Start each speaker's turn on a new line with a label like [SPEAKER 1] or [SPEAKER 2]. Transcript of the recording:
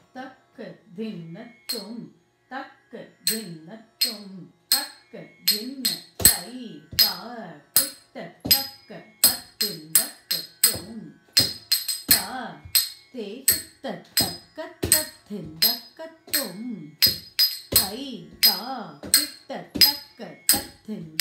[SPEAKER 1] தக்க தின்னத்தும் தக்க தின்னத்தும் தக்க தின்ன தை தா கிட்ட தக்க தத்தின் தக்கத்தும் தா தே கிட்ட தக்க தத்தின் தக்கத்தும் தை தா கிட்ட தக்க தத்தின்